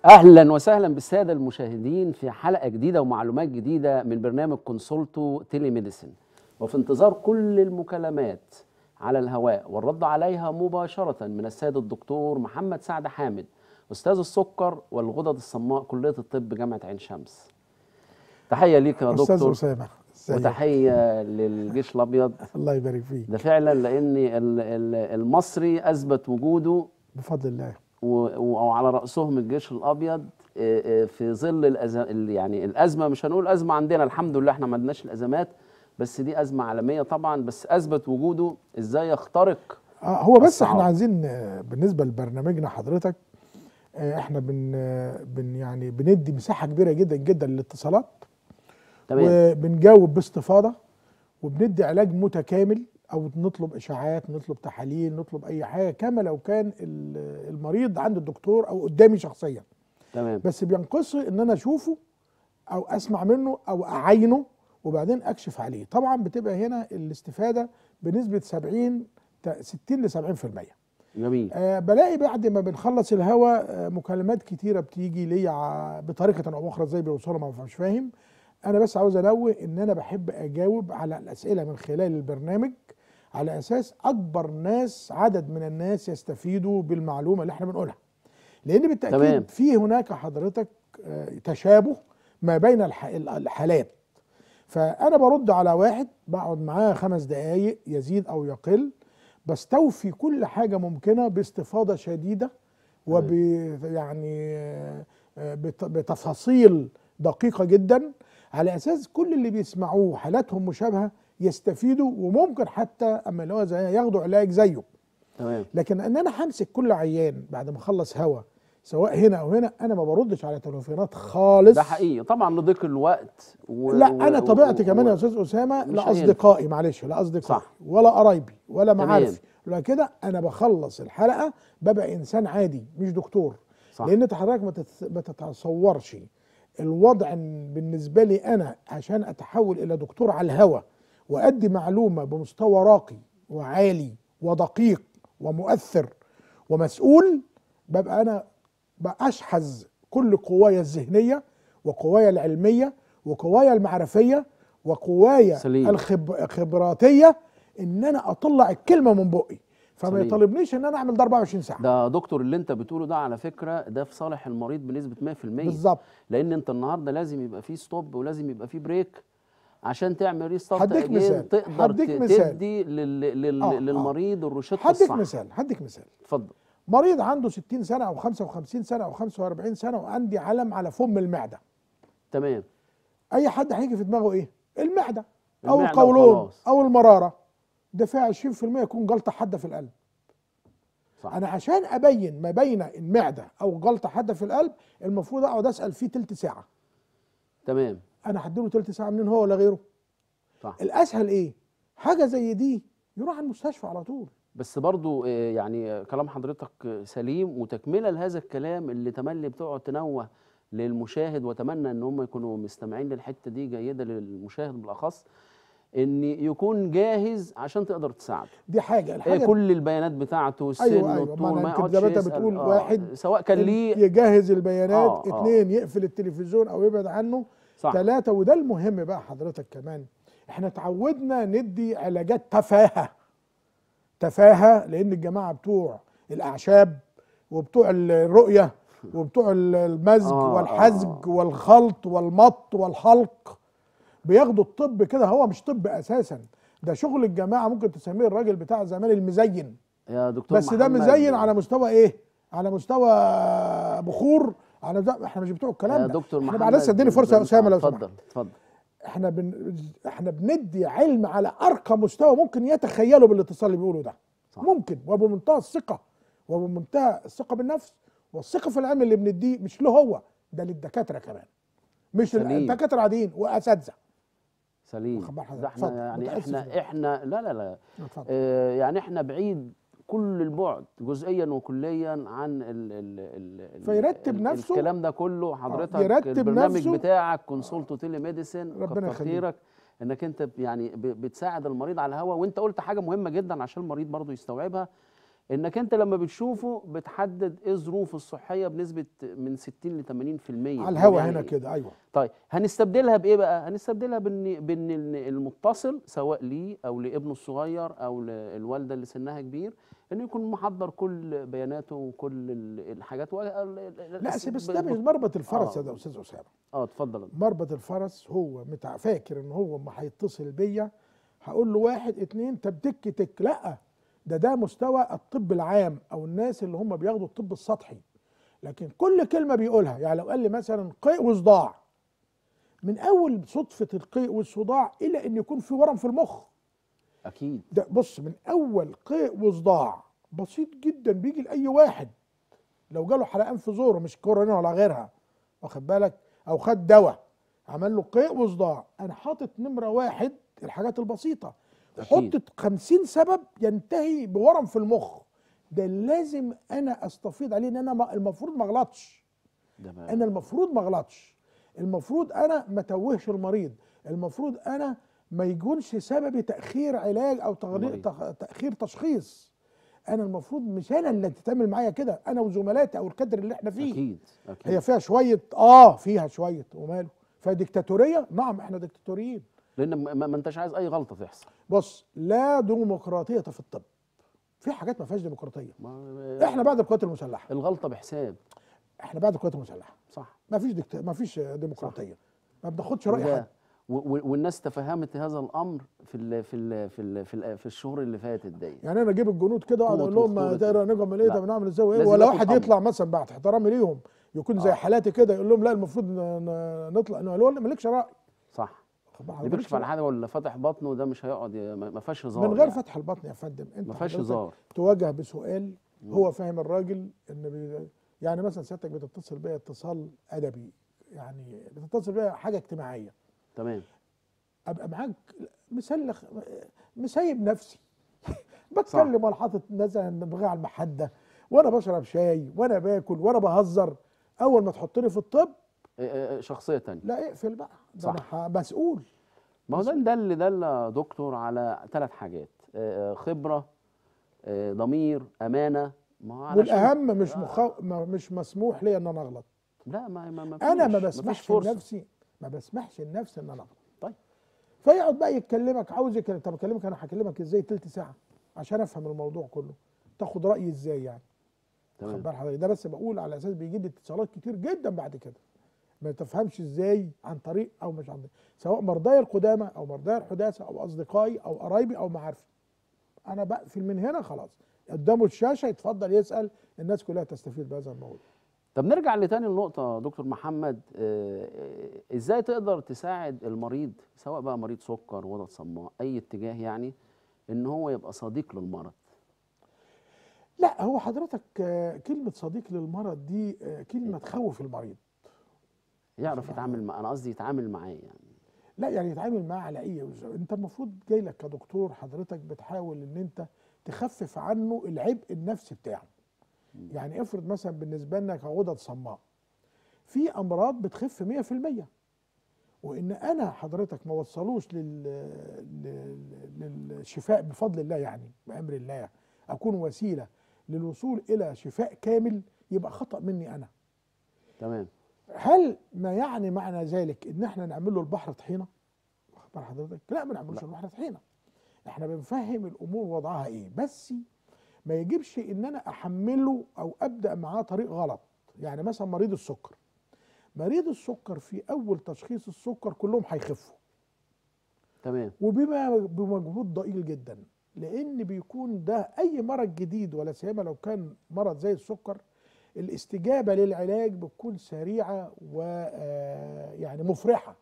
اهلا وسهلا بالساده المشاهدين في حلقه جديده ومعلومات جديده من برنامج كونسولتو تيلي ميديسن وفي انتظار كل المكالمات على الهواء والرد عليها مباشره من السيد الدكتور محمد سعد حامد استاذ السكر والغدد الصماء كليه الطب جامعه عين شمس تحيه ليك يا استاذ دكتور اسامه ازيك؟ وتحيه للجيش الابيض الله يبارك فيك ده فعلا لان ال- ال- المصري اثبت وجوده بفضل الله و- وعلى راسهم الجيش الابيض آه، آه، في ظل الأز... ال- يعني الازمه مش هنقول ازمه عندنا الحمد لله احنا ما عندناش الازمات بس دي ازمه عالميه طبعا بس اثبت وجوده ازاي يخترق آه هو بس الصعاب. احنا عايزين آه، بالنسبه لبرنامجنا حضرتك آه، احنا بن آه، بن يعني بندي مساحه كبيره جدا جدا للاتصالات تمام وبنجاوب باستفاضه وبندي علاج متكامل او نطلب اشاعات نطلب تحاليل نطلب اي حاجه كما لو كان ال- المريض عند الدكتور او قدامي شخصيا تمام بس بينقصي ان انا اشوفه او اسمع منه او اعاينه وبعدين اكشف عليه طبعا بتبقى هنا الاستفاده بنسبه 70 ت- 60 ل 70% جميل آه بلاقي بعد ما بنخلص الهوا آه مكالمات كتيره بتيجي ليا ع- بطريقه او اخرى ازاي بيوصلوا ما مش فاهم انا بس عاوز انوه ان انا بحب اجاوب على الاسئله من خلال البرنامج على اساس اكبر ناس عدد من الناس يستفيدوا بالمعلومه اللي احنا بنقولها لان بالتاكيد تمام. في هناك حضرتك آه، تشابه ما بين الح- الحالات فانا برد على واحد بقعد معاه خمس دقايق يزيد او يقل بستوفي كل حاجه ممكنه باستفاضه شديده وب يعني آه، بت- بتفاصيل دقيقه جدا على اساس كل اللي بيسمعوه حالاتهم مشابهه يستفيدوا وممكن حتى اما اللي هو زي ياخدوا علاج زيه تمام لكن ان انا همسك كل عيان بعد ما اخلص هوا سواء هنا او هنا انا ما بردش على تليفونات خالص ده حقيقي طبعا لضيق الوقت و... لا و- انا و- طبيعتي و- كمان يا و- استاذ اسامه مش لاصدقائي معلش لاصدقائي صح. ولا قرايبي ولا تمام. معارفي ولا كده انا بخلص الحلقه ببقى انسان عادي مش دكتور صح. لان انت حضرتك ما تت- ما تتصورش الوضع إن بالنسبه لي انا عشان اتحول الى دكتور على الهوى وادي معلومه بمستوى راقي وعالي ودقيق ومؤثر ومسؤول ببقى انا بأشحذ كل قوايا الذهنيه وقوايا العلميه وقوايا المعرفيه وقوايا سليم. الخبراتيه ان انا اطلع الكلمه من بقي فما سليم. يطالبنيش ان انا اعمل ده 24 ساعه ده دكتور اللي انت بتقوله ده على فكره ده في صالح المريض بنسبه 100% بالظبط لان انت النهارده لازم يبقى فيه ستوب ولازم يبقى فيه بريك عشان تعمل ريستارت هديك مثال. تقدر هديك ت- مثال. تدي لل... لل... آه، آه. للمريض الروشته هديك الصح مثال هديك مثال اتفضل مريض عنده 60 سنه او 55 سنه او 45 سنه وعندي علم على فم المعده تمام اي حد هيجي في دماغه ايه المعده او المعدة القولون وخلاص. او المراره ده فيها 20% يكون جلطه حاده في القلب صح انا عشان ابين ما بين المعده او جلطه حاده في القلب المفروض اقعد اسال فيه تلت ساعه تمام انا هديله تلت ساعه منين هو ولا غيره صح الاسهل ايه حاجه زي دي يروح المستشفى على طول بس برضو آه، يعني آه، كلام حضرتك آه، سليم وتكمله لهذا الكلام اللي تملي بتقعد تنوه للمشاهد واتمنى ان هم يكونوا مستمعين للحته دي جيده للمشاهد بالاخص ان يكون جاهز عشان تقدر تساعده دي حاجه إيه الحاجه كل البيانات بتاعته السن أيوة، أيوة، والطول ما أنا ما يمكن يقعدش زي ما أنت يسأل. بتقول آه، واحد سواء كان إن ليه يجهز البيانات آه، آه. اتنين يقفل التلفزيون او يبعد عنه صح ثلاثة وده المهم بقى حضرتك كمان احنا اتعودنا ندي علاجات تفاهة تفاهة لان الجماعة بتوع الاعشاب وبتوع الرؤية وبتوع المزج آه، والحزج والخلط والمط والحلق بياخدوا الطب كده هو مش طب اساسا ده شغل الجماعة ممكن تسميه الراجل بتاع زمان المزين يا دكتور بس ده محمد، مزين على مستوى ايه على مستوى بخور على ده احنا مش بتوع الكلام يا ده دكتور احنا محمد بقى لسه اديني فرصه يا بن- اسامه لو اتفضل سمحت اتفضل احنا بن... احنا بندي علم على ارقى مستوى ممكن يتخيلوا بالاتصال اللي بيقولوا ده صح. ممكن وبمنتهى الثقه وبمنتهى الثقه بالنفس والثقه في العلم اللي بنديه مش له هو ده للدكاتره كمان مش سليم. الدكاتره عاديين واساتذه سليم واخد بال حضرتك؟ ده احنا اتفضل، يعني متأسف احنا يعني. احنا لا لا لا اتفضل آه يعني احنا بعيد كل البعد جزئيا وكليا عن ال ال ال ال- فيرتب ال- نفسه. الكلام ده كله حضرتك يرتب البرنامج نفسه. بتاعك كونسولتو تيلي ميديسن ربنا كتر يخليك. خيرك انك انت ب- يعني ب- بتساعد المريض على الهوا وانت قلت حاجه مهمه جدا عشان المريض برضه يستوعبها انك انت لما بتشوفه بتحدد ايه ظروفه الصحيه بنسبه من 60 ل 80% على الهوا يعني هنا كده ايوه طيب هنستبدلها بايه بقى هنستبدلها بان بان ال- المتصل سواء ليه او لابنه الصغير او للوالده اللي سنها كبير انه يكون محضر كل بياناته وكل ال- الحاجات و- ال- ال- لا الس- بس ده ب- مش مربط الفرس آه. يا ده استاذ اسامه اه اتفضل مربط الفرس هو متع... فاكر ان هو ما هيتصل بيا هقول له واحد اتنين طب تك تك لا ده ده مستوى الطب العام او الناس اللي هم بياخدوا الطب السطحي لكن كل كلمه بيقولها يعني لو قال لي مثلا قيء وصداع من اول صدفه القيء والصداع الى ان يكون في ورم في المخ اكيد ده بص من اول قيء وصداع بسيط جدا بيجي لاي واحد لو جاله حرقان في زوره مش كورونا ولا غيرها واخد بالك او خد دواء عمل له قيء وصداع انا حاطط نمره واحد الحاجات البسيطه أكيد. حطت خمسين سبب ينتهي بورم في المخ ده لازم انا استفيض عليه ان انا ما- المفروض ما اغلطش ده بقى انا المفروض ما اغلطش المفروض انا ما توهش المريض المفروض انا ما يكونش سببي تاخير علاج او تغري- المريض. تخ- تاخير تشخيص انا المفروض مش انا اللي تتعامل معايا كده انا وزملاتي او الكادر اللي احنا فيه اكيد اكيد هي فيها شويه اه فيها شويه وماله فيها ديكتاتوريه نعم احنا ديكتاتوريين لان ما, ما انتش عايز اي غلطه تحصل بص لا ديمقراطيه في الطب في حاجات ما فيهاش ديمقراطيه ما احنا بعد القوات المسلحه الغلطه بحساب احنا بعد القوات المسلحه صح ما فيش دكت... ما فيش ديمقراطيه ما بناخدش راي وده- حد و- و- والناس تفهمت هذا الامر في ال في ال في ال في, ال في الشهور اللي فاتت دي يعني انا اجيب الجنود كده واقعد قوة اقول لهم ما وخطورة تقرا نجم ايه لا. طب نعمل ازاي وايه لازم ولا ياخد واحد أمر. يطلع مثلا بعد احترامي ليهم يكون زي آه. حالاتي كده يقول لهم لا المفروض ن- ن- نطلع نقول له مالكش راي صح خد بالك، اللي مالكش بيكشف على رأي. حاجه ولا فاتح بطنه ده مش هيقعد ي- ما ما فيهاش هزار من غير يعني. فتح البطن يا فندم انت ما فيهاش حضرتك هزار تواجه بسؤال هو فاهم الراجل ان بي يعني مثلا سيادتك بتتصل بيا اتصال ادبي يعني بتتصل بيا حاجه اجتماعيه تمام ابقى معاك مسلخ مسيب نفسي بتكلم وانا حاطط مثلا دماغي على المحده وانا بشرب شاي وانا باكل وانا بهزر اول ما تحطني في الطب إيه إيه شخصيه تانية لا اقفل بقى ده صح. انا ح- مسؤول ما هو ده ده اللي دل يا دكتور على ثلاث حاجات آه، آه، خبره آه، ضمير امانه ما هو علشان- والاهم مش مخو... ما- مش مسموح لي ان انا اغلط لا ما ما ما انا ما فيش- فيش بسمحش فرصة. لنفسي ما بسمحش لنفسي ان انا اغلط طيب فيقعد بقى يتكلمك عاوز يكلم طب اكلمك انا هكلمك ازاي تلت ساعه عشان افهم الموضوع كله تاخد رايي ازاي يعني خد تمام بال حضرتك ده بس بقول على اساس بيجيب لي اتصالات كتير جدا بعد كده ما تفهمش ازاي عن طريق او مش عن طريق سواء مرضاي القدامى او مرضاي الحداثه او اصدقائي او قرايبي او معارفي انا بقفل من هنا خلاص قدامه الشاشه يتفضل يسال الناس كلها تستفيد بهذا الموضوع طب نرجع لتاني النقطة دكتور محمد آه، آه، ازاي تقدر تساعد المريض سواء بقى مريض سكر غدد صماء اي اتجاه يعني ان هو يبقى صديق للمرض لا هو حضرتك آه، كلمه صديق للمرض دي آه، كلمه تخوف المريض يعرف طبعاً. يتعامل مع انا قصدي يتعامل معاه يعني لا يعني يتعامل معاه على ايه انت المفروض جاي لك كدكتور حضرتك بتحاول ان انت تخفف عنه العبء النفسي بتاعه يعني افرض مثلا بالنسبه لنا كغدد صماء في امراض بتخف 100% وان انا حضرتك ما وصلوش لل... لل... للشفاء بفضل الله يعني بامر الله اكون وسيله للوصول الى شفاء كامل يبقى خطا مني انا تمام هل ما يعني معنى ذلك ان احنا نعمل له البحر طحينه؟ واخد بال حضرتك؟ لا ما نعملوش البحر طحينه. احنا بنفهم الامور وضعها ايه، بس ما يجبش ان انا احمله او ابدا معاه طريق غلط، يعني مثلا مريض السكر. مريض السكر في اول تشخيص السكر كلهم هيخفوا تمام وبما بمجهود ضئيل جدا لان بيكون ده اي مرض جديد ولا سيما لو كان مرض زي السكر الاستجابه للعلاج بتكون سريعه ويعني مفرحه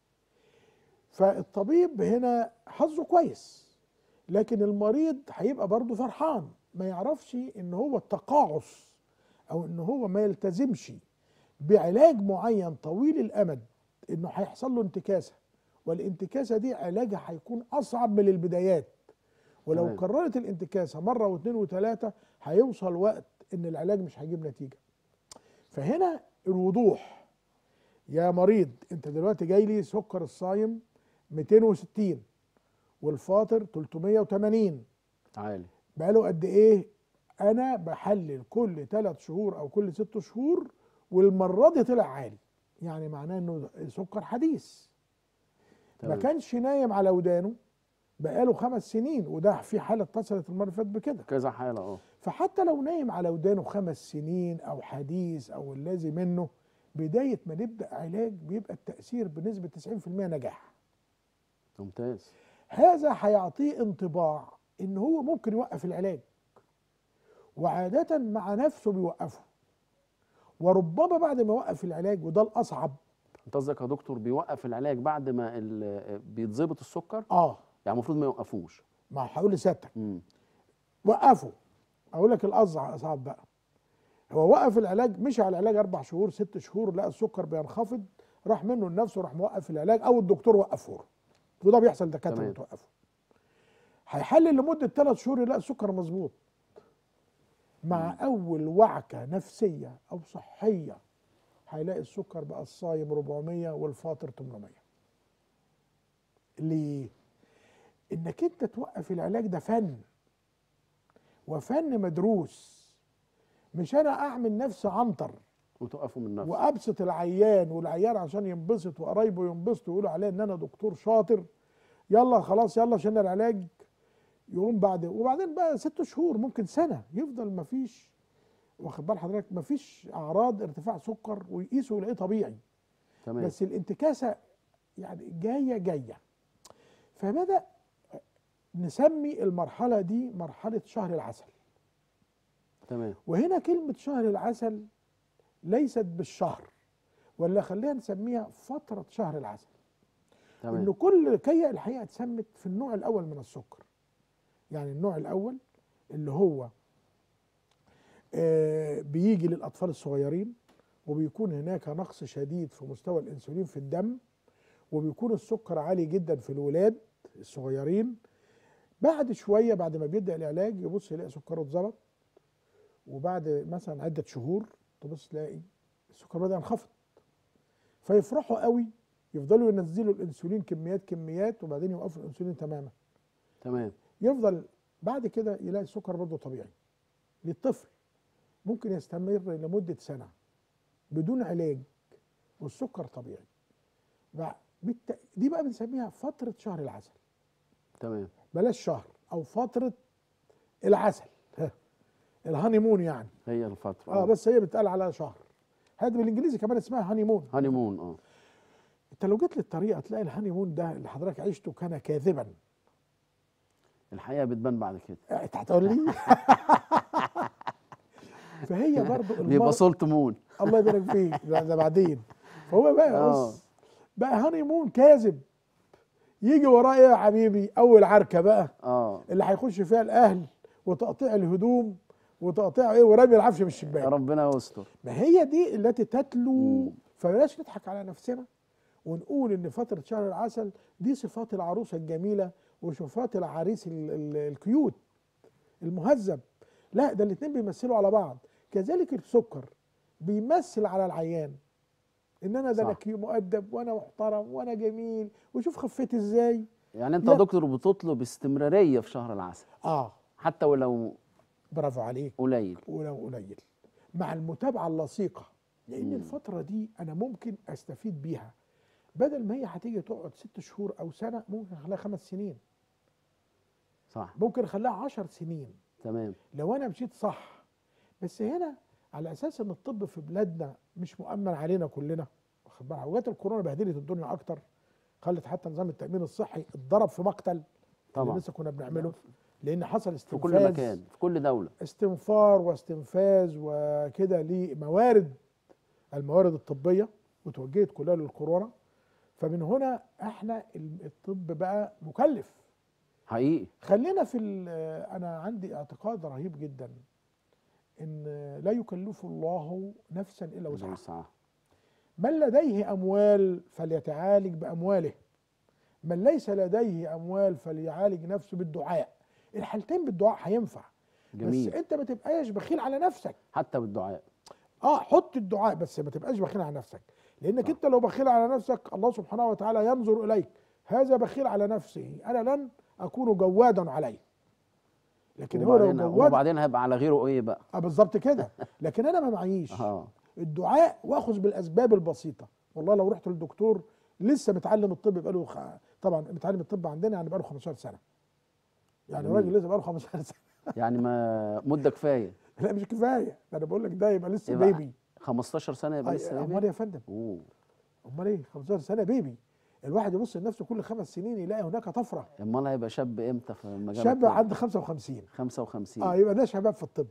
فالطبيب هنا حظه كويس لكن المريض هيبقى برضه فرحان ما يعرفش ان هو التقاعس او ان هو ما يلتزمش بعلاج معين طويل الامد انه هيحصل له انتكاسه والانتكاسه دي علاجها هيكون اصعب من البدايات ولو تمام. كررت الانتكاسه مره واثنين وثلاثه هيوصل وقت ان العلاج مش هيجيب نتيجه فهنا الوضوح يا مريض انت دلوقتي جاي لي سكر الصايم 260 والفاطر 380 عالي بقاله قد ايه انا بحلل كل ثلاث شهور او كل ست شهور والمره دي طلع عالي يعني معناه انه سكر حديث ما تمام. كانش نايم على ودانه بقاله خمس سنين وده في حاله اتصلت المره اللي فاتت بكده كذا حاله اه فحتى لو نايم على ودانه خمس سنين او حديث او اللازم منه بدايه ما نبدا علاج بيبقى التاثير بنسبه 90% نجاح ممتاز هذا هيعطيه انطباع ان هو ممكن يوقف العلاج وعاده مع نفسه بيوقفه وربما بعد ما يوقف العلاج وده الاصعب انت قصدك يا دكتور بيوقف العلاج بعد ما ال- بيتظبط السكر اه يعني المفروض ما يوقفوش ما هقول لسيادتك امم وقفه اقول لك الاصعب اصعب بقى هو وقف العلاج مشي على العلاج اربع شهور ست شهور لقى السكر بينخفض راح منه لنفسه راح موقف العلاج او الدكتور وقفه له وده بيحصل دكاتره تمام. بتوقفه هيحلل لمده ثلاث شهور يلاقي السكر مظبوط مع اول وعكه نفسيه او صحيه هيلاقي السكر بقى الصايم 400 والفاطر 800 ليه انك انت توقف العلاج ده فن وفن مدروس مش انا اعمل نفسي عنتر وتوقفوا من نفسه وابسط العيان والعيان عشان ينبسط وقرايبه ينبسطوا ويقولوا عليه ان انا دكتور شاطر يلا خلاص يلا عشان العلاج يقوم بعد وبعدين بقى ست شهور ممكن سنه يفضل مفيش واخد بال حضرتك مفيش اعراض ارتفاع سكر ويقيسه ويلاقيه طبيعي تمام بس الانتكاسه يعني جايه جايه فبدا نسمي المرحله دي مرحله شهر العسل تمام وهنا كلمه شهر العسل ليست بالشهر ولا خلينا نسميها فتره شهر العسل ان تمام كل كي الحقيقه اتسمت في النوع الاول من السكر يعني النوع الاول اللي هو آه، بيجي للاطفال الصغيرين وبيكون هناك نقص شديد في مستوى الانسولين في الدم وبيكون السكر عالي جدا في الولاد الصغيرين بعد شويه بعد ما بيبدا العلاج يبص يلاقي سكره اتظبط وبعد مثلا عده شهور تبص تلاقي السكر بدا ينخفض فيفرحوا قوي يفضلوا ينزلوا الانسولين كميات كميات وبعدين يوقفوا الانسولين تماما تمام يفضل بعد كده يلاقي السكر برضه طبيعي للطفل ممكن يستمر لمدة سنة بدون علاج والسكر طبيعي بقى بالت... دي بقى بنسميها فترة شهر العسل تمام بلاش شهر أو فترة العسل ها. الهاني مون يعني هي الفتره اه بس هي بتقال على شهر هذا بالانجليزي كمان اسمها هاني مون هاني مون اه انت لو جيت للطريقه تلاقي الهاني مون ده اللي حضرتك عشته كان كاذبا الحقيقه بتبان بعد كده انت هتقول لي فهي برضو بيبقى المرض سولت مون الله يبارك فيك ده, ده بعدين فهو بقى آه. بص بقى هاني مون كاذب يجي وراه ايه يا حبيبي اول عركه بقى اه اللي هيخش فيها الاهل وتقطيع الهدوم وتقطيع ايه ورمي العفش من الشباك ربنا يستر ما هي دي التي تتلو مم. فبلاش نضحك على نفسنا ونقول ان فتره شهر العسل دي صفات العروسه الجميله وصفات العريس ال- ال- الكيوت المهذب لا ده الاثنين بيمثلوا على بعض كذلك السكر بيمثل على العيان ان انا ده انا صح. كيو مؤدب وانا محترم وانا جميل وشوف خفيت ازاي يعني انت يا لا. دكتور بتطلب استمراريه في شهر العسل اه حتى ولو برافو عليك قليل ولو قليل مع المتابعه اللصيقه لان مم. الفتره دي انا ممكن استفيد بيها بدل ما هي هتيجي تقعد ست شهور او سنه ممكن اخليها خمس سنين صح ممكن اخليها عشر سنين تمام لو انا مشيت صح بس هنا على اساس ان الطب في بلادنا مش مؤمن علينا كلنا واخد بالك وجات الكورونا بهدلت الدنيا اكتر خلت حتى نظام التامين الصحي اتضرب في مقتل طبعا اللي لسه كنا بنعمله لان حصل في استنفاذ كل مكان في كل دوله استنفار واستنفاذ وكده لموارد الموارد الطبيه وتوجهت كلها للكورونا فمن هنا احنا الطب بقى مكلف حقيقي خلينا في ال- انا عندي اعتقاد رهيب جدا ان لا يكلف الله نفسا الا ذو وسعها الساعة. من لديه اموال فليتعالج بامواله من ليس لديه اموال فليعالج نفسه بالدعاء الحالتين بالدعاء هينفع بس جميل انت ما تبقاش بخيل على نفسك حتى بالدعاء اه حط الدعاء بس ما تبقاش بخيل على نفسك لانك صح. انت لو بخيل على نفسك الله سبحانه وتعالى ينظر اليك هذا بخيل على نفسه انا لن اكون جوادا عليه لكن هو لو وبعدين جواد وبعدين هيبقى على غيره ايه بقى اه بالظبط كده لكن انا ما معيش اه الدعاء واخذ بالاسباب البسيطه والله لو رحت للدكتور لسه متعلم الطب بقاله خ... طبعا متعلم الطب عندنا يعني بقاله 15 سنه يعني جميل. راجل لسه بقاله 15 سنه يعني ما مده كفايه لا مش كفايه ده انا بقول لك ده يبقى لسه يبقى بيبي 15 سنه يبقى أي- لسه امال بيبي يا فندم اوه امال ايه 15 سنه بيبي الواحد يبص لنفسه كل خمس سنين يلاقي هناك طفره امال هيبقى شاب امتى في مجال شاب الطب؟ عنده 55 55 اه يبقى ده شباب في الطب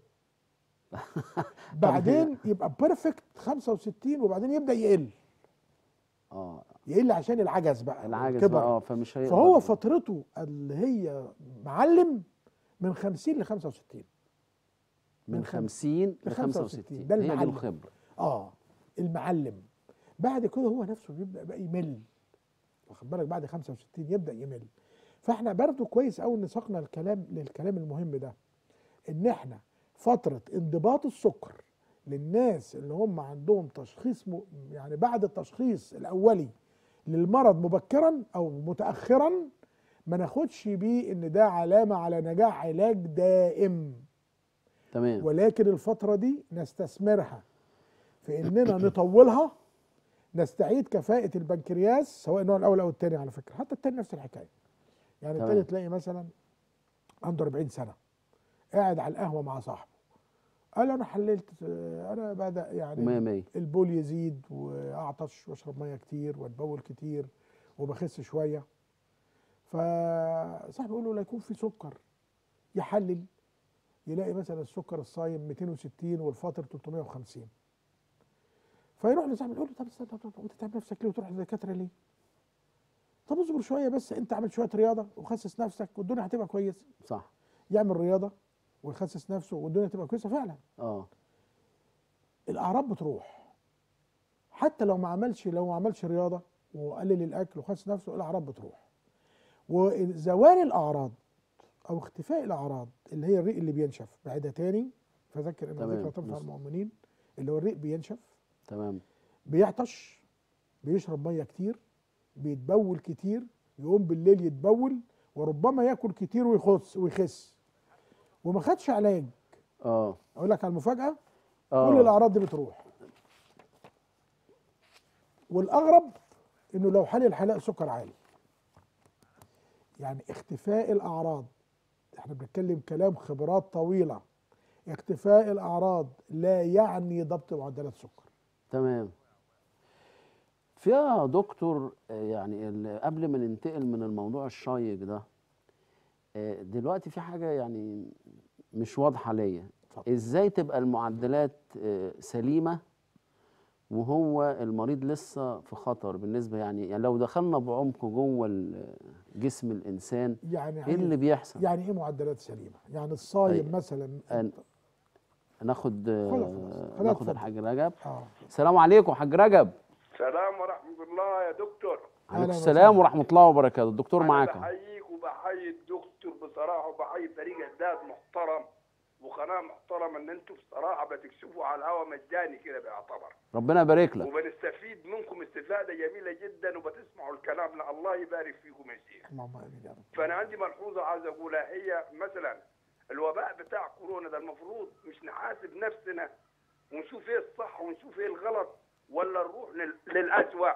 بعدين يبقى بيرفكت 65 وبعدين يبدا يقل اه يقل عشان العجز بقى العاجز والكبر. بقى اه فمش هيقدر فهو فترته اللي هي معلم من 50 ل 65 من من خم- 50 ل 65. 65 ده هي دي المعلم. الخبره اه المعلم بعد كده هو نفسه بيبدا بقى يمل واخد بالك بعد 65 يبدا يمل فاحنا برضو كويس قوي ان ساقنا الكلام للكلام المهم ده ان احنا فتره انضباط السكر للناس اللي هم عندهم تشخيص م... يعني بعد التشخيص الاولي للمرض مبكرا او متاخرا ما ناخدش بيه ان ده علامه على نجاح علاج دائم تمام ولكن الفترة دي نستثمرها في اننا نطولها نستعيد كفاءة البنكرياس سواء النوع الاول او الثاني على فكرة حتى الثاني نفس الحكاية يعني تمام. الثاني تلاقي مثلا عنده 40 سنة قاعد على القهوة مع صاحبه قال انا حللت آه، انا بدا يعني ومية مية البول يزيد واعطش واشرب ميه كتير واتبول كتير وبخس شويه فصاحبي يقول له لا يكون في سكر يحلل يلاقي مثلا السكر الصايم 260 والفاطر 350 فيروح لصاحبي يقول له طب استنى طب طب وتتعب نفسك ليه وتروح للدكاتره ليه؟ طب اصبر شويه بس انت عمل شويه رياضه وخسس نفسك والدنيا هتبقى كويسه صح يعمل رياضه ويخسس نفسه والدنيا تبقى كويسه فعلا اه الاعراض بتروح حتى لو ما عملش لو ما عملش رياضه وقلل الاكل وخس نفسه الاعراض بتروح وزوال الاعراض او اختفاء الاعراض اللي هي الريق اللي بينشف بعيدها تاني فذكر ان تمام. الذكرى تنفع بس- المؤمنين اللي هو الريق بينشف تمام بيعطش بيشرب ميه كتير بيتبول كتير يقوم بالليل يتبول وربما ياكل كتير ويخس ويخس وما خدش علاج اه اقول لك على المفاجاه اه كل الاعراض دي بتروح والاغرب انه لو حلل حلاق سكر عالي يعني اختفاء الاعراض احنا بنتكلم كلام خبرات طويله اختفاء الاعراض لا يعني ضبط معدلات السكر تمام في يا دكتور آه، يعني ال- قبل ما ننتقل من الموضوع الشيق ده آه، دلوقتي في حاجة يعني مش واضحة ليا اتفضل. ازاي تبقى المعدلات آه، سليمة وهو المريض لسه في خطر بالنسبة يعني, يعني لو دخلنا بعمق جوه ال- جسم الإنسان يعني ايه اللي بيحصل؟ يعني ايه معدلات سليمه يعني الصايم طيب. مثلا أن- ناخد آه، خلاص، خلاص. خلاص، ناخد اتفضل. الحاج رجب اه السلام عليكم حاج رجب السلام ورحمة الله يا دكتور عليكم أهلا السلام وسهلا. ورحمة الله وبركاته الدكتور أنا معاكم بحييك وبحيي الدكتور بصراحة وبحيي فريق إعداد محترم وقناة محترمة إن أنتوا بصراحة بتكشفوا على الهوا مجاني كده بيعتبر ربنا يبارك لك وبنستفيد منكم استفادة جميلة جدا وبتسمعوا الكلام لا الله يبارك فيكم يا شيخ اللهم امين يا رب فأنا عندي ملحوظة عايز أقولها هي مثلا الوباء بتاع كورونا ده المفروض مش نحاسب نفسنا ونشوف إيه الصح ونشوف إيه الغلط ولا نروح لل- للأسوأ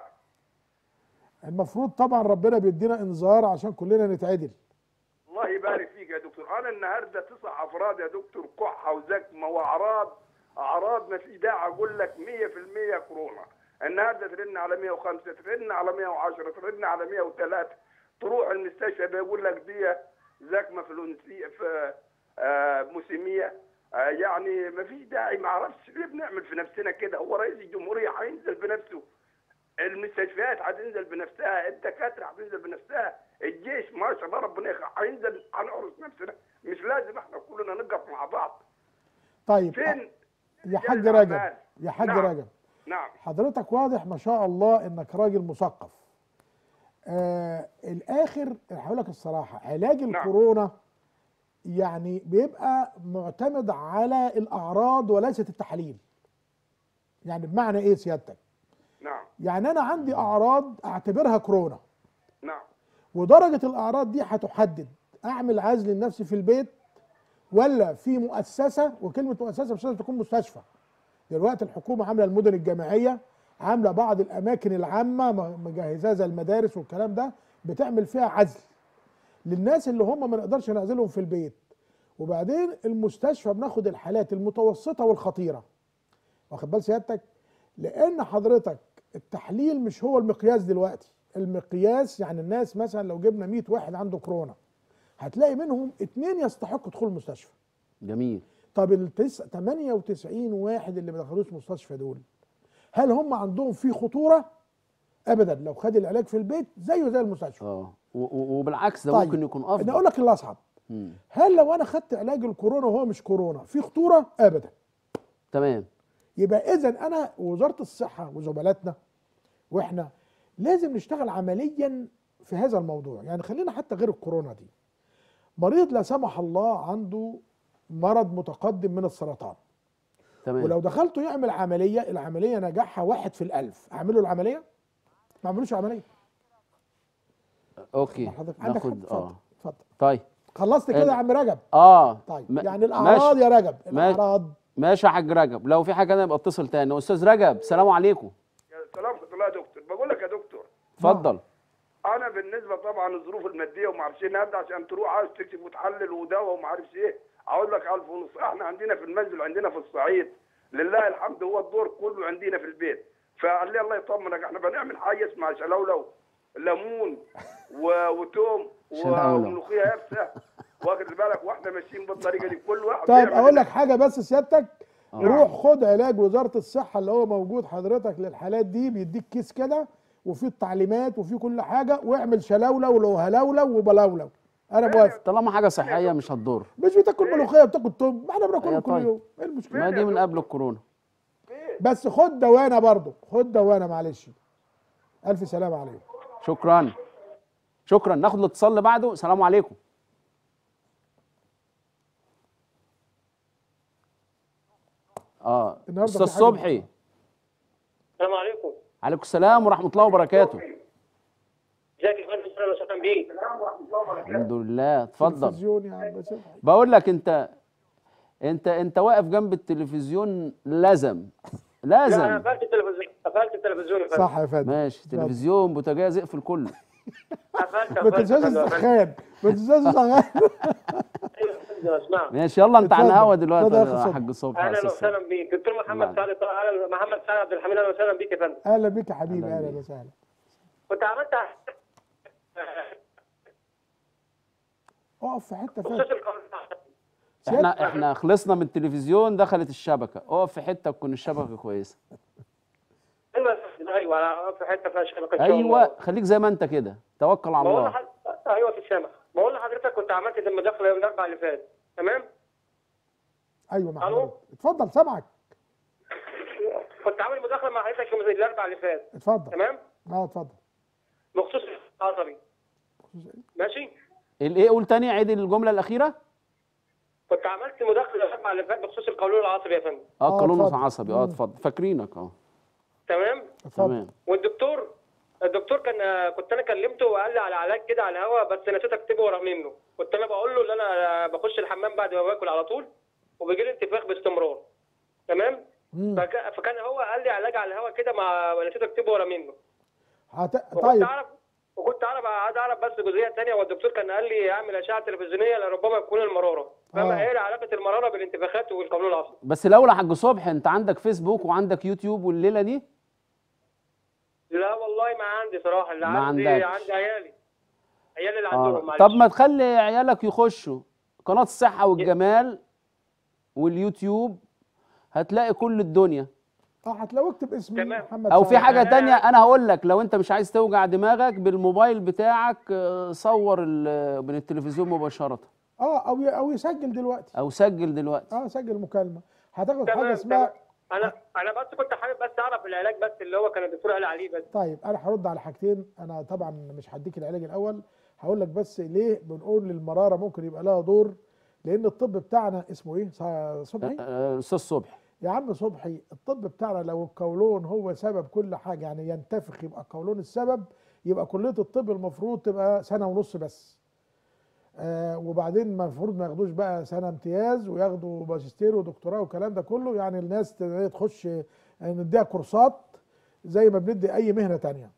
المفروض طبعا ربنا بيدينا انذار عشان كلنا نتعدل الله يبارك فيك يا دكتور انا النهارده تسع افراد يا دكتور كحه وزكمه واعراض اعراض ما في داعي اقول لك 100% كورونا النهارده ترن على 105 ترن على 110 ترن على 103 تروح المستشفى بيقول لك دي زكمه فلونسيه في آه موسميه آه يعني ما فيش داعي ما اعرفش ليه بنعمل في نفسنا كده هو رئيس الجمهوريه هينزل بنفسه المستشفيات هتنزل بنفسها الدكاتره هتنزل بنفسها الجيش ما شاء الله ربنا يخ- هينزل هنعرس نفسنا مش لازم احنا كلنا نقف مع بعض طيب فين يا حاج جل رجب الأعمال؟ يا حاج نعم. رجب نعم حضرتك واضح ما شاء الله انك راجل مثقف آه الاخر هقول لك الصراحه علاج نعم. الكورونا يعني بيبقى معتمد على الاعراض وليست التحاليل يعني بمعنى ايه سيادتك نعم يعني انا عندي اعراض اعتبرها كورونا نعم ودرجه الاعراض دي هتحدد اعمل عزل لنفسي في البيت ولا في مؤسسه وكلمه مؤسسه مش لازم تكون مستشفى دلوقتي الحكومه عامله المدن الجامعيه عامله بعض الاماكن العامه م- مجهزاها زي المدارس والكلام ده بتعمل فيها عزل للناس اللي هم ما نقدرش نعزلهم في البيت وبعدين المستشفى بناخد الحالات المتوسطه والخطيره واخد بال سيادتك لان حضرتك التحليل مش هو المقياس دلوقتي المقياس يعني الناس مثلا لو جبنا 100 واحد عنده كورونا هتلاقي منهم اتنين يستحقوا دخول المستشفى جميل طب ال 98 واحد اللي ما دخلوش مستشفى دول هل هم عندهم في خطوره ابدا لو خد العلاج في البيت زيه زي المستشفى اه و- و- وبالعكس ده طيب، ممكن يكون انا اقول افضل لك اللي اصعب مم. هل لو انا خدت علاج الكورونا وهو مش كورونا في خطوره ابدا تمام يبقى اذا انا وزاره الصحه وزملاتنا واحنا لازم نشتغل عمليا في هذا الموضوع يعني خلينا حتى غير الكورونا دي مريض لا سمح الله عنده مرض متقدم من السرطان تمام ولو دخلته يعمل عمليه العمليه نجاحها واحد في الالف اعمله العمليه ما اعملوش عمليه اوكي حضرتك عندك حق ناخد اتفضل اه اتفضل طيب خلصت كده ال- يا عم رجب اه طيب ما- يعني الاعراض ماشي. يا رجب ما- الاعراض ماشي يا حاج رجب لو في حاجه انا يبقى اتصل تاني استاذ رجب سلام عليكم يا سلام ورحمه الله يا دكتور بقول لك يا دكتور اتفضل انا بالنسبه طبعا الظروف الماديه وما اعرفش ايه النهارده عشان تروح عاوز تكتب وتحلل ودواء وما اعرفش ايه اقول لك 1000 ونص احنا عندنا في المنزل عندنا في الصعيد لله الحمد هو الدور كله عندنا في البيت فقال لي الله يطمنك احنا بنعمل حاجه اسمها شلولو ليمون و- وتوم و- شلولو. وملوخيه يابسه واخد بالك واحنا ماشيين بالطريقه دي كل واحد طيب بيعمل اقول لك حاجه بس سيادتك آه. روح خد علاج وزاره الصحه اللي هو موجود حضرتك للحالات دي بيديك كيس كده وفيه التعليمات وفيه كل حاجه واعمل شلولو ولو هلولو وبلولو انا موافق طالما حاجه صحيه مش هتضر مش بتاكل ملوخيه بتاكل توم ما احنا بناكل أيوة كل طيب. يوم ايه المشكله ما دي من قبل الكورونا بس خد دوانا برضه خد دوانا معلش الف سلامه عليكم شكرا شكرا ناخد الاتصال اللي بعده سلام عليكم اه النهاردة استاذ في حاجة صبحي السلام عليكم عليكم السلام ورحمه الله وبركاته ازيك يا فندم اهلا وسهلا بيك الحمد لله اتفضل تلفزيون يا عم صبحي بقول لك انت انت انت واقف جنب التلفزيون لازم لا انا لازم قفلت التلفزيون قفلت التلفزيون يا فندم صح يا فندم ماشي تلفزيون بوتاجاز اقفل كله قفلت ما قفلت تنساش يا فندم. السخان ما تنساش السخان ايوه يا فندم اسمع ماشي يلا انت على اتفضل. الهوا دلوقتي اتفضل يا أخي يا صبحي. حاج صبحي يا اهلا أستاذ وسهلا سامي. بيك دكتور محمد نعم. سعد اهلا محمد سعد عبد الحميد اهلا وسهلا بيك يا فندم اهلا بيك يا حبيبي أهلا اهلا بيك. وسهلا كنت عملت اقف في حته بخصوص فاتت القانون احنا احنا خلصنا من التلفزيون دخلت الشبكه اقف في حته تكون الشبكه كويسه ايوه يا فندم، ايوه انا في حته فيها شبكه إن شاء الله. ايوه خليك زي ما انت كده توكل على بقول الله لحضرتك ايوه في السامع بقول لحضرتك كنت عملت المداخله يوم الاربعاء اللي فات تمام ايوه مع ألو؟ حضرتك اتفضل سامعك كنت عامل مداخله مع حضرتك يوم الاربعاء اللي فات اتفضل تمام اه اتفضل بخصوص العصبي ماشي الايه قول تاني عيد الجمله الاخيره كنت عملت مداخله الاربعاء اللي فات بخصوص القانون العصبي يا فندم اه آه، قانون اتفضل. عصبي اه اتفضل فاكرينك اه تمام اتفضل تمام والدكتور الدكتور كان كنت انا كلمته وقال لي على علاج كده على الهوا بس نسيت اكتبه ورا منه كنت انا بقول له ان انا بخش الحمام بعد ما باكل على طول وبيجي لي انتفاخ باستمرار تمام مم. فك- فكان هو قال لي علاج على الهوا كده ما نسيت اكتبه ورا منه هت... وكنت طيب اعرف وكنت اعرف عايز اعرف بس جزئيه ثانيه والدكتور كان قال لي اعمل اشعه تلفزيونيه لربما يكون المراره فما آه. هي علاقه المراره بالانتفاخات والقولون العصبي بس الاول يا حاج صبحي انت عندك فيسبوك وعندك يوتيوب والليله دي لا والله ما عندي صراحه اللي ما عندي عندكش. عندي عيالي عيالي اللي آه. عندهم معلش طب ما تخلي عيالك يخشوا قناه الصحه والجمال واليوتيوب هتلاقي كل الدنيا اه هتلاقوا اكتب اسم تمام. محمد او في سعد. حاجه أنا- تانية انا هقول لك لو انت مش عايز توجع دماغك بالموبايل بتاعك آه، صور ال- من التلفزيون مباشره اه او ي... او يسجل دلوقتي او سجل دلوقتي اه سجل مكالمه هتاخد تمام، حاجه اسمها تمام. انا انا بس كنت حابب بس اعرف العلاج بس اللي هو كان الدكتور قال عليه بس طيب انا هرد على حاجتين انا طبعا مش هديك العلاج الاول هقول لك بس ليه بنقول المراره ممكن يبقى لها دور لان الطب بتاعنا اسمه ايه ص- صبحي آه، استاذ صبحي يا عم صبحي الطب بتاعنا لو القولون هو سبب كل حاجه يعني ينتفخ يبقى القولون السبب يبقى كليه الطب المفروض تبقى سنه ونص بس آه وبعدين المفروض ما ياخدوش بقى سنه امتياز وياخدوا ماجستير ودكتوراه والكلام ده كله يعني الناس ت- تخش آه، نديها كورسات زي ما بندي اي مهنه تانية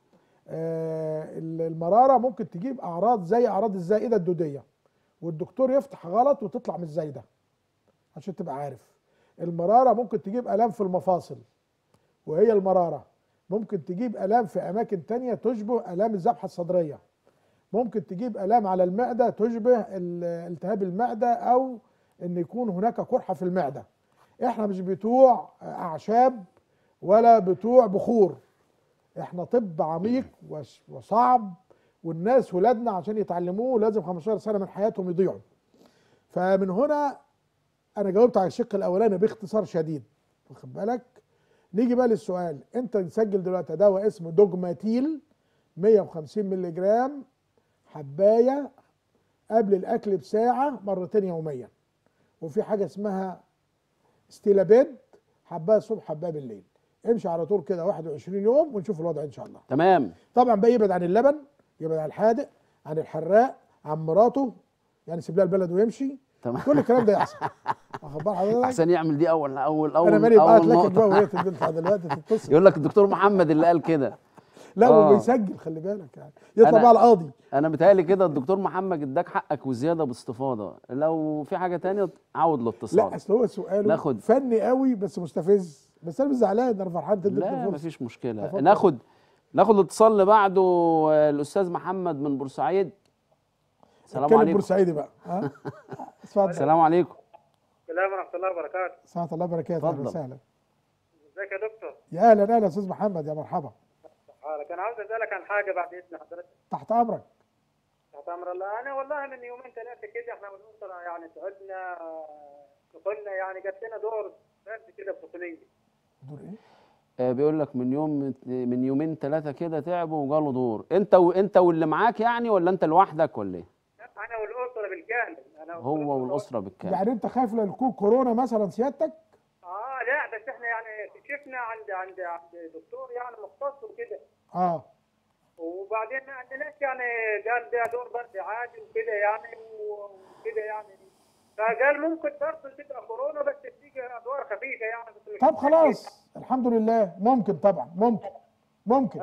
آه ال- المراره ممكن تجيب اعراض زي اعراض الزائده الدوديه والدكتور يفتح غلط وتطلع مش زايده عشان تبقى عارف المراره ممكن تجيب الام في المفاصل وهي المراره ممكن تجيب الام في اماكن تانية تشبه الام الذبحه الصدريه ممكن تجيب الام على المعده تشبه ال- التهاب المعده او ان يكون هناك قرحه في المعده احنا مش بتوع اعشاب ولا بتوع بخور احنا طب عميق وش- وصعب والناس ولادنا عشان يتعلموه لازم 15 سنه من حياتهم يضيعوا فمن هنا انا جاوبت على الشق الاولاني باختصار شديد واخد بالك نيجي بقى للسؤال انت نسجل دلوقتي دواء اسمه دوجماتيل 150 مللي جرام حبايه قبل الاكل بساعه مرتين يوميا وفي حاجه اسمها ستيلابيد حبايه الصبح حبايه بالليل امشي على طول كده 21 يوم ونشوف الوضع ان شاء الله تمام طبعا بقى يبعد عن اللبن يبعد عن الحادق عن الحراق عن مراته يعني يسيب لها البلد ويمشي تمام كل الكلام ده يحصل واخد بال حضرتك احسن يعمل دي اول اول اول انا مالي بعت اول لك نقطه الجو وهي تدفع دلوقتي تتصل يقول لك الدكتور محمد اللي قال كده لا آه. هو بيسجل خلي بالك يعني يطلع أنا- بقى القاضي انا متهيألي كده الدكتور محمد اداك حقك وزياده باستفاضه لو في حاجه تانية عاود الاتصال لا اصل هو سؤاله ناخد- فني قوي بس مستفز بس انا مش زعلان انا فرحان تدي لا الفرصه مفيش مشكله اتفضل. ناخد ناخد الاتصال اللي بعده آه، الاستاذ محمد من بورسعيد السلام اتكلم عليكم بورسعيدي بقى ها اتفضل السلام عليكم السلام ورحمه الله وبركاته ساعة الله بركاته اهلا اتفضل. وسهلا ازيك يا دكتور يا اهلا اهلا يا استاذ محمد يا مرحبا حالك انا عاوز اسالك عن حاجه بعد اذن حضرتك تحت امرك تحت امر الله انا والله من يومين ثلاثه كده احنا والاسره يعني تعبنا دخلنا يعني جات لنا دور برد كده بسخونيه دور ايه آه، بيقول لك من يوم من يومين ثلاثه كده تعبوا وجاله دور انت وانت واللي معاك يعني ولا انت لوحدك ولا ايه انا والاسره بالكامل انا هو والاسره بالكامل يعني انت خايف لا يكون كورونا مثلا سيادتك اه لا بس احنا يعني كشفنا عند عند عند دكتور يعني مختص وكده اه وبعدين ما عندناش يعني قال ده دور برد عادي وكده يعني وكده يعني فقال ممكن برضه تبقى كورونا بس تيجي ادوار خفيفه يعني بس مش طب خلاص الحمد لله ممكن طبعا ممكن ممكن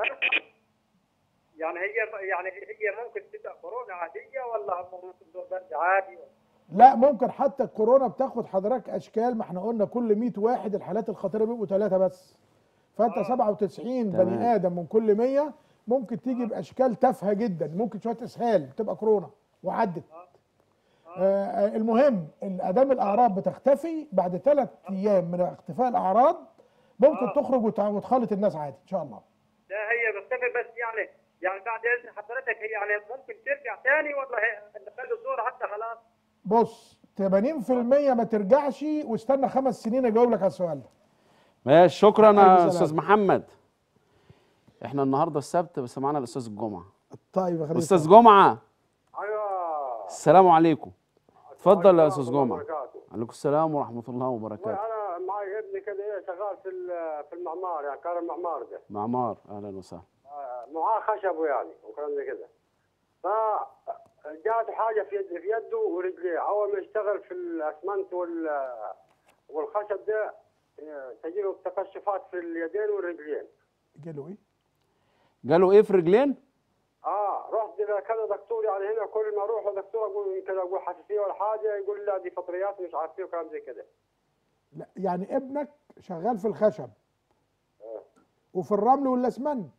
يعني هي يعني هي ممكن تبقى كورونا عاديه ولا ممكن دور برد عادي لا ممكن حتى الكورونا بتاخد حضرتك اشكال ما احنا قلنا كل 100 واحد الحالات الخطيره بيبقوا ثلاثه بس فانت 97 تمام. بني ادم من كل 100 ممكن تيجي باشكال تافهه جدا ممكن شويه اسهال تبقى كورونا وعدت آه آه، المهم ادام الاعراض بتختفي بعد ثلاث ايام من اختفاء الاعراض ممكن آه. تخرج وتع- وتخالط الناس عادي ان شاء الله لا هي بتختفي بس يعني يعني بعد اذن حضرتك هي يعني ممكن ترجع تاني ولا هي نخلي الدور حتى خلاص بص 80% ما ترجعش واستنى خمس سنين اجاوب لك على السؤال ده ماشي شكرا ألف يا سلامة. استاذ محمد احنا النهارده السبت بس معانا الاستاذ الجمعه طيب يا خليل استاذ جمعه ايوه السلام عليكم اتفضل يا استاذ ورحمة الله جمعه وبركاته. عليكم السلام ورحمه الله وبركاته انا معي ابني كده ايه شغال في ال- في المعمار يعني كان المعمار ده معمار اهلا وسهلا آه، معاه خشبه يعني وكلام زي كده ف جات حاجه في يد في يده ورجليه اول ما يشتغل في الاسمنت وال والخشب ده آه، تجيله تقشفات في اليدين والرجلين جاله ايه؟ جاله ايه في رجلين اه رحت لكذا دكتور يعني هنا كل ما اروح لدكتور اقول كذا اقول حساسيه ولا حاجه يقول لا دي فطريات مش عارف ايه وكلام زي كده لا يعني ابنك شغال في الخشب وفي الرمل والاسمنت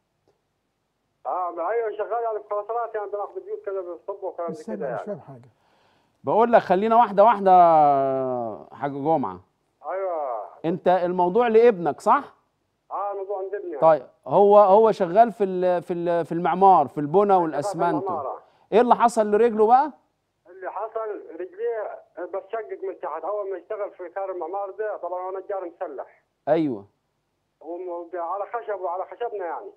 اه ما ايوه شغال يعني في خلاصات يعني بناخد بيوت كذا بالصب وكلام زي استنى كده مش يعني فاهم حاجه بقول لك خلينا واحده واحده حاجه جمعه ايوه انت الموضوع لابنك صح اه الموضوع عند ابني طيب هو هو شغال في ال في ال في المعمار في البنى والاسمنت المعمارة. ايه اللي حصل لرجله بقى اللي حصل رجليه بتشقق من تحت اول ما يشتغل في كار المعمار ده طبعا هو نجار مسلح ايوه وم- على خشب وعلى خشبنا يعني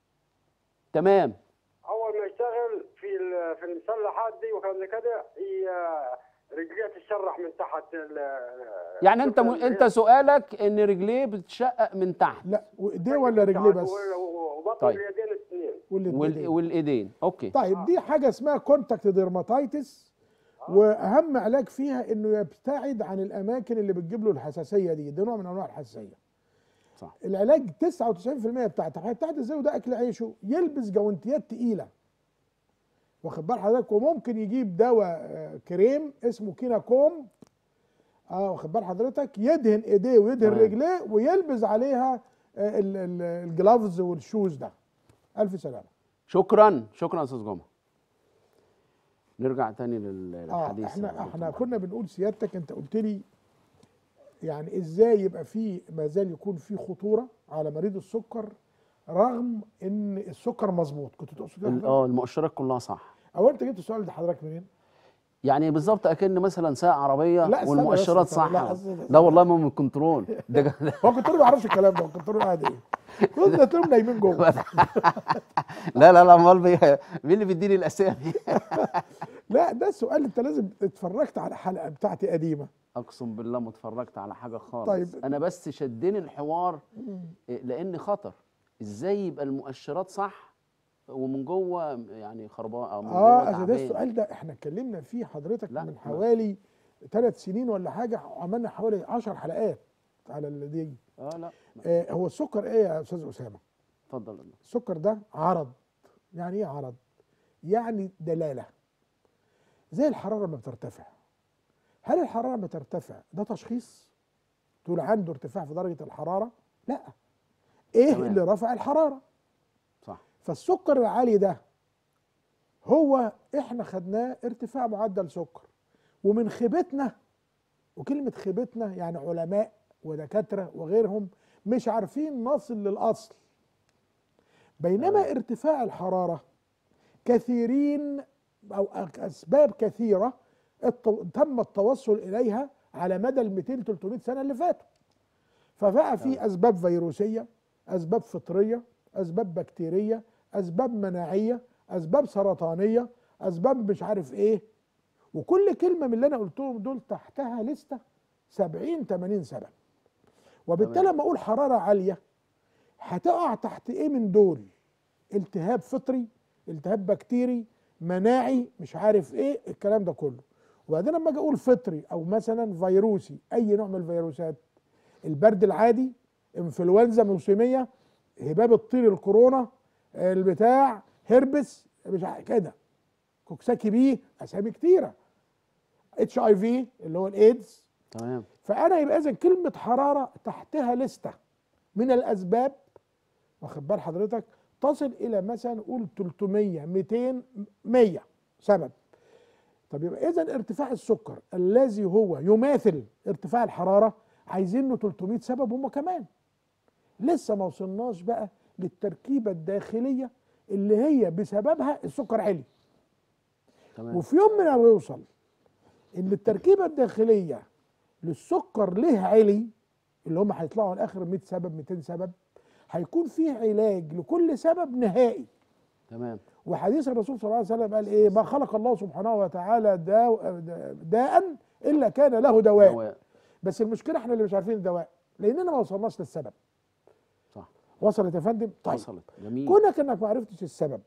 تمام اول ما يشتغل في ال- في المسلحات دي وكلام زي كده ي- رجليه تتشرح من تحت ال- يعني انت م... ال- انت سؤالك ان رجليه بتشقق من تحت لا وايديه ولا رجليه بس وال- وبطن طيب. اليدين الاثنين والاتنين. وال... والايدين اوكي طيب دي حاجه اسمها كونتاكت ديرماتايتس واهم علاج فيها انه يبتعد عن الاماكن اللي بتجيب له الحساسيه دي ده نوع من انواع الحساسيه صح العلاج 99% بتاعتها بتاعت ازاي وده اكل عيشه يلبس جوانتيات تقيله واخد بال حضرتك وممكن يجيب دواء آه، كريم اسمه كيناكوم اه واخد بال حضرتك يدهن ايديه ويدهن تمام. رجليه ويلبس عليها آه، ال- ال- الجلافز والشوز ده الف سلامه شكرا شكرا يا استاذ جمعه نرجع تاني لل- اه للحديث يا احنا دكتور احنا محمد. كنا بنقول سيادتك انت قلت لي يعني ازاي يبقى في ما زال يكون في خطوره على مريض السكر رغم ان السكر مظبوط كنت تقصد كده ال- حضرتك؟ اه المؤشرات كلها صح او انت جبت السؤال ده حضرتك منين؟ يعني بالظبط اكن مثلا ساعه عربيه لا، استنى والمؤشرات بس، استنى، صح لا، أصل- لا والله ما من كنترول ده جا- هو كنت ما يعرفش الكلام ده كنت قاعد ايه؟ كنت تلاقيهم نايمين جوه لا لا لا امال بي- مين اللي بيديني الاسامي لا ده السؤال انت لازم اتفرجت على حلقه بتاعتي قديمه اقسم بالله ما اتفرجت على حاجه خالص طيب. انا بس شدني الحوار إيه، لان خطر ازاي يبقى المؤشرات صح ومن جوه يعني خربان او من جوه اه اصل ده تعبان السؤال ده احنا اتكلمنا فيه حضرتك لا، من لا. حوالي ثلاث سنين ولا حاجه عملنا حوالي 10 حلقات على اللي دي اه لا آه هو السكر ايه يا استاذ اسامه؟ اتفضل يا دكتور. السكر ده عرض يعني ايه عرض؟ يعني دلاله زي الحراره لما بترتفع هل الحراره لما ترتفع ده تشخيص؟ تقول عنده ارتفاع في درجه الحراره؟ لا ايه تمام. اللي رفع الحراره؟ صح فالسكر العالي ده هو احنا خدناه ارتفاع معدل سكر ومن خيبتنا وكلمة خيبتنا يعني علماء ودكاترة وغيرهم مش عارفين نصل للأصل بينما ارتفاع الحرارة كثيرين أو أسباب كثيرة التو- تم التوصل إليها على مدى ال 200 300 سنة اللي فاتوا فبقى في أسباب فيروسية أسباب فطرية أسباب بكتيرية أسباب مناعية أسباب سرطانية أسباب مش عارف إيه وكل كلمة من اللي أنا قلتهم دول تحتها لستة 70 80 سبب وبالتالي تمام. لما أقول حرارة عالية هتقع تحت إيه من دول التهاب فطري التهاب بكتيري مناعي مش عارف إيه الكلام ده كله وبعدين لما أجي أقول فطري أو مثلا فيروسي أي نوع من الفيروسات البرد العادي انفلونزا موسميه هباب الطير الكورونا البتاع هربس مش ع- كده كوكساكي بي اسامي كتيره اتش اي في اللي هو الايدز تمام فانا يبقى اذا كلمه حراره تحتها لسته من الاسباب واخد بال حضرتك تصل الى مثلا قول 300 200 100 سبب طب يبقى اذا ارتفاع السكر الذي هو يماثل ارتفاع الحراره عايزين له 300 سبب هم كمان لسه ما وصلناش بقى للتركيبه الداخليه اللي هي بسببها السكر عالي تمام وفي يوم ما يوصل ان التركيبه الداخليه للسكر له علي اللي هم هيطلعوا على الاخر 100 سبب 200 سبب هيكون فيه علاج لكل سبب نهائي تمام وحديث الرسول صلى الله عليه وسلم قال ايه ما خلق الله سبحانه وتعالى داء داء الا كان له دواء دواء. بس المشكله احنا اللي مش عارفين الدواء لاننا ما وصلناش للسبب صح وصلت يا فندم طيب وصلت جميل كونك انك ما عرفتش السبب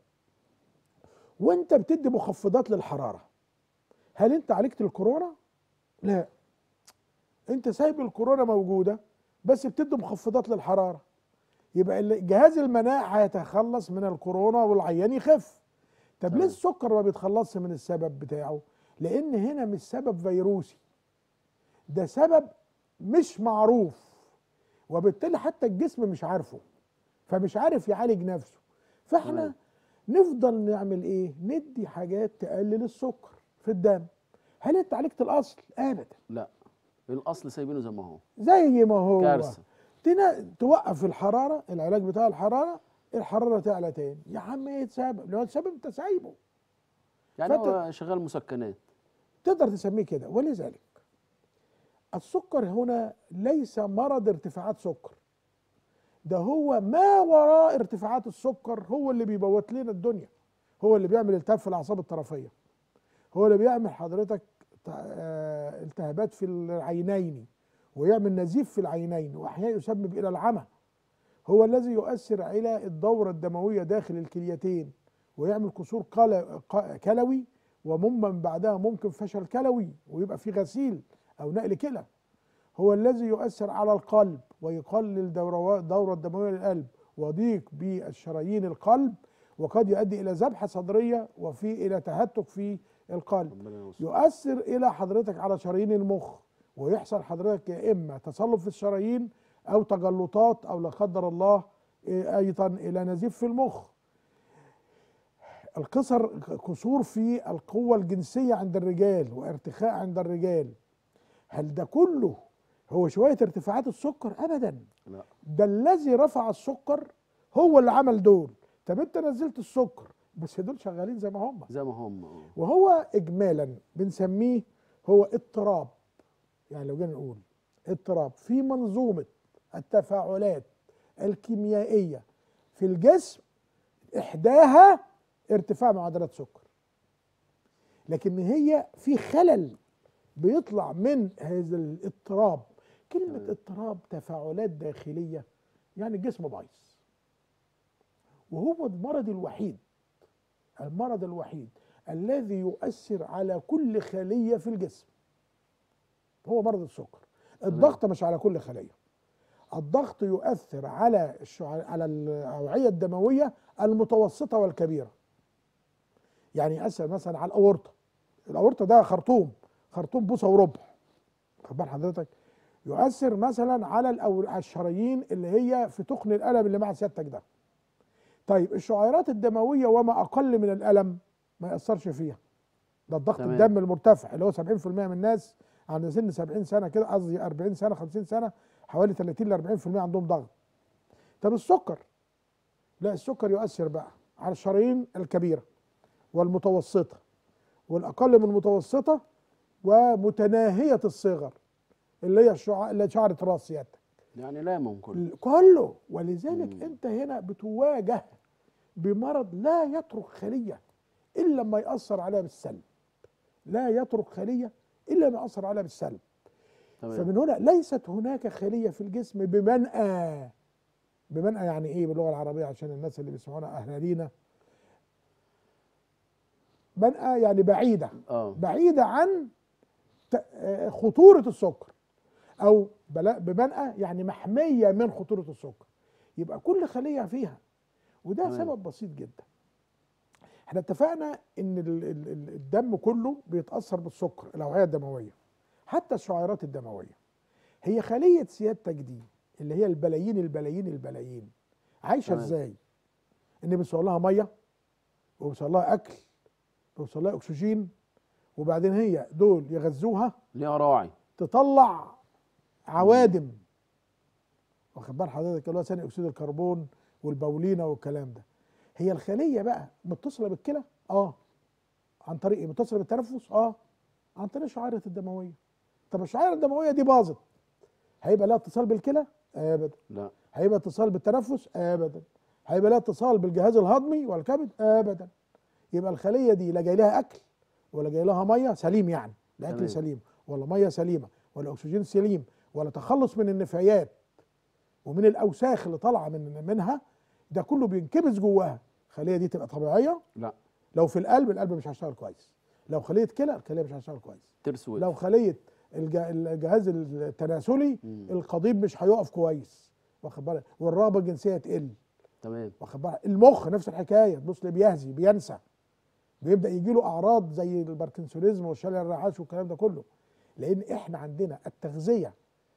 وانت بتدي مخفضات للحراره هل انت عالجت الكورونا لا انت سايب الكورونا موجوده بس بتدي مخفضات للحراره يبقى ال- جهاز المناعه هيتخلص من الكورونا والعيان يخف طب ليه تمام. السكر ما بيتخلصش من السبب بتاعه لان هنا مش سبب فيروسي ده سبب مش معروف وبالتالي حتى الجسم مش عارفه فمش عارف يعالج نفسه فاحنا تمام. نفضل نعمل ايه ندي حاجات تقلل السكر في الدم هل انت عالجت الاصل ابدا لا الاصل سايبينه زي ما هو زي ما هو كارثة. تنا... توقف الحراره العلاج بتاع الحراره الحراره تعلى تاني يا عم ايه السبب لو السبب انت سايبه يعني فأنت- هو شغال مسكنات تقدر تسميه كده ولذلك السكر هنا ليس مرض ارتفاعات سكر ده هو ما وراء ارتفاعات السكر هو اللي بيبوت لنا الدنيا هو اللي بيعمل التهاب في الاعصاب الطرفيه هو اللي بيعمل حضرتك ت- آه، التهابات في العينين ويعمل نزيف في العينين واحيانا يسبب الى العمى هو الذي يؤثر على الدوره الدمويه داخل الكليتين ويعمل كسور قل- ق- كلوي وممن بعدها ممكن فشل كلوي ويبقى في غسيل او نقل كلى هو الذي يؤثر على القلب ويقلل دورة الدورة الدموية للقلب وضيق بالشرايين القلب وقد يؤدي الى ذبحه صدريه وفي الى تهتك في القلب ربنا يستر. يؤثر الى حضرتك على شرايين المخ ويحصل حضرتك يا اما تصلب في الشرايين او تجلطات او لا قدر الله إيه، ايضا الى نزيف في المخ القصر قصور في القوة الجنسية عند الرجال وارتخاء عند الرجال هل ده كله هو شوية ارتفاعات السكر أبدا لا ده الذي رفع السكر هو اللي عمل دول طب انت نزلت السكر بس دول شغالين زي ما هم زي ما هم آه. وهو اجمالا بنسميه هو اضطراب يعني لو جينا نقول اضطراب في منظومه التفاعلات الكيميائيه في الجسم احداها ارتفاع معدلات سكر لكن هي في خلل بيطلع من هذا الاضطراب كلمه تمام. اضطراب تفاعلات داخليه يعني الجسم بايظ وهو المرض الوحيد المرض الوحيد الذي يؤثر على كل خلية في الجسم هو مرض السكر الضغط مش على كل خلية الضغط يؤثر على الشع... على الأوعية الدموية المتوسطة والكبيرة يعني يؤثر مثلا على الأورطة الأورطة ده خرطوم خرطوم بوصة وربع خد بال حضرتك يؤثر مثلا على الأو... على الشرايين اللي هي في تخن القلم اللي مع سيادتك ده طيب الشعيرات الدمويه وما اقل من الالم ما ياثرش فيها ده الضغط تمام. الدم المرتفع اللي هو 70% من الناس عند سن 70 سنه كده قصدي 40 سنه 50 سنه حوالي 30 ل 40% عندهم ضغط طب السكر لا السكر يؤثر بقى على الشرايين الكبيره والمتوسطه والاقل من المتوسطه ومتناهيه الصغر اللي هي الشع... اللي شعره راس سيادتك يعني لا من كل كله ولذلك مم. انت هنا بتواجه بمرض لا يترك خليه الا لما ياثر عليها بالسلب لا يترك خليه الا ما ياثر عليها بالسلب تمام فمن هنا ليست هناك خليه في الجسم بمنأى بمنأى يعني ايه باللغه العربيه عشان الناس اللي بيسمعونا اهالينا منأى يعني بعيده اه بعيده عن ت- آه، خطوره السكر او بلا- بمنأى يعني محميه من خطوره السكر يبقى كل خليه فيها وده تمام. سبب بسيط جدا احنا اتفقنا ان ال- ال- ال- الدم كله بيتاثر بالسكر الاوعيه الدمويه حتى الشعيرات الدمويه هي خليه سيادتك دي اللي هي البلايين البلايين البلايين عايشه تمام. ازاي ان بيوصل لها ميه وبيوصل لها اكل بيوصل لها اكسجين وبعدين هي دول يغذوها ليها راعي تطلع عوادم واخد بال حضرتك اللي هو ثاني اكسيد الكربون والبولينه والكلام ده هي الخليه بقى متصله بالكلى اه عن طريق ايه متصله بالتنفس اه عن طريق الشعيرة الدمويه طب الشعيرة الدمويه دي باظت هيبقى لها اتصال بالكلى ابدا لا هيبقى اتصال بالتنفس ابدا هيبقى لها اتصال بالجهاز الهضمي والكبد ابدا يبقى الخليه دي لا جاي لها اكل ولا جاي لها ميه سليم يعني لا تمام. اكل سليم ولا ميه سليمه ولا اكسجين سليم ولا تخلص من النفايات ومن الاوساخ اللي طالعه من منها ده كله بينكبس جواها الخليه دي تبقى طبيعيه لا لو في القلب القلب مش هيشتغل كويس لو خليه كلى الكلى مش هتشتغل كويس ترس وقف لو خليه الج- الجهاز التناسلي مم. القضيب مش هيقف كويس واخد بالك والرغبه الجنسيه تقل تمام واخد بالك المخ نفس الحكايه تبص ليه بيهزي بينسى بيبدا يجي له اعراض زي الباركنسونيزم والشلل الرعاش والكلام ده كله لان احنا عندنا التغذيه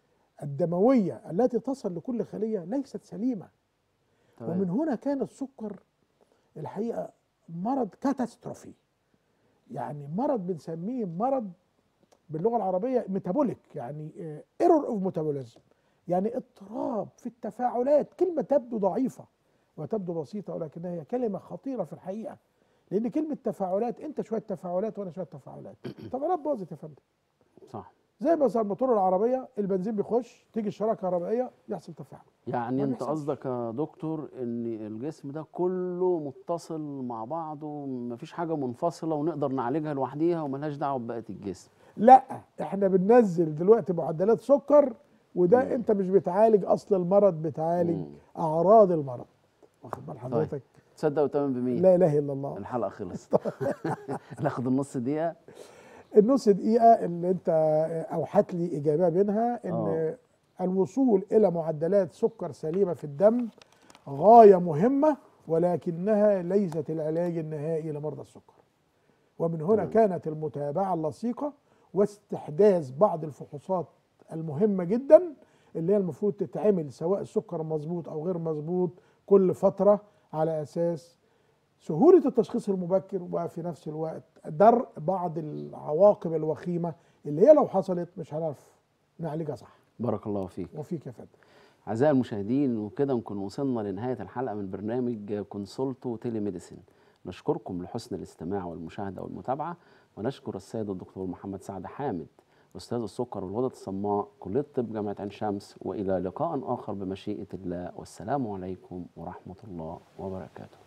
الدمويه التي تصل لكل خليه ليست سليمه ومن تمام هنا كان السكر الحقيقه مرض كاتاستروفي يعني مرض بنسميه مرض باللغه العربيه ميتابوليك يعني ايرور اوف ميتابوليزم يعني اضطراب في التفاعلات كلمه تبدو ضعيفه وتبدو بسيطه ولكنها هي كلمه خطيره في الحقيقه لان كلمه تفاعلات انت شويه تفاعلات وانا شويه تفاعلات تفاعلات باظت يا فندم صح زي مثلا موتور العربيه البنزين بيخش تيجي الشراكه الكهربائيه يحصل تفاعل يعني ما انت بيحصلش. قصدك يا دكتور ان الجسم ده كله متصل مع بعضه مفيش حاجه منفصله ونقدر نعالجها لوحديها وملهاش دعوه ببقيه الجسم لا احنا بننزل دلوقتي معدلات سكر وده مم. انت مش بتعالج اصل المرض بتعالج مم. اعراض المرض واخد بال حضرتك تصدق وتؤمن بمين لا اله الا الله الحلقه خلصت ناخد النص دقيقه النص دقيقة اللي انت اوحت لي اجابة منها ان آه. الوصول الى معدلات سكر سليمة في الدم غاية مهمة ولكنها ليست العلاج النهائي لمرضى السكر ومن هنا كانت المتابعة اللصيقة واستحداث بعض الفحوصات المهمة جدا اللي هي المفروض تتعمل سواء السكر مظبوط او غير مظبوط كل فترة على اساس سهولة التشخيص المبكر وفي نفس الوقت درء بعض العواقب الوخيمة اللي هي لو حصلت مش هنعرف نعالجها صح بارك الله فيك وفيك يا فندم أعزائي المشاهدين وكده نكون وصلنا لنهاية الحلقة من برنامج كونسولتو تيلي ميديسين نشكركم لحسن الاستماع والمشاهدة والمتابعة ونشكر السيد الدكتور محمد سعد حامد أستاذ السكر والغدد الصماء كلية الطب جامعة عين شمس وإلى لقاء آخر بمشيئة الله والسلام عليكم ورحمة الله وبركاته